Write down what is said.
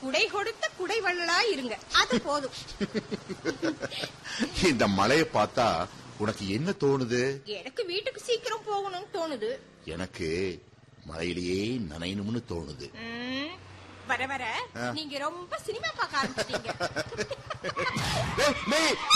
குடை கொடுத்த குடை வள்ளலா இருங்க அது போதும் இந்த மழைய பார்த்தா உனக்கு என்ன தோணுது எனக்கு வீட்டுக்கு சீக்கிரம் போகணும்னு தோணுது எனக்கு மழையிலேயே நனையணும்னு தோணுது ம், வர வர ஆ. நீங்க ரொம்ப சினிமா பார்க்க ஆரம்பிச்சிட்டீங்க ஏய், மெய்,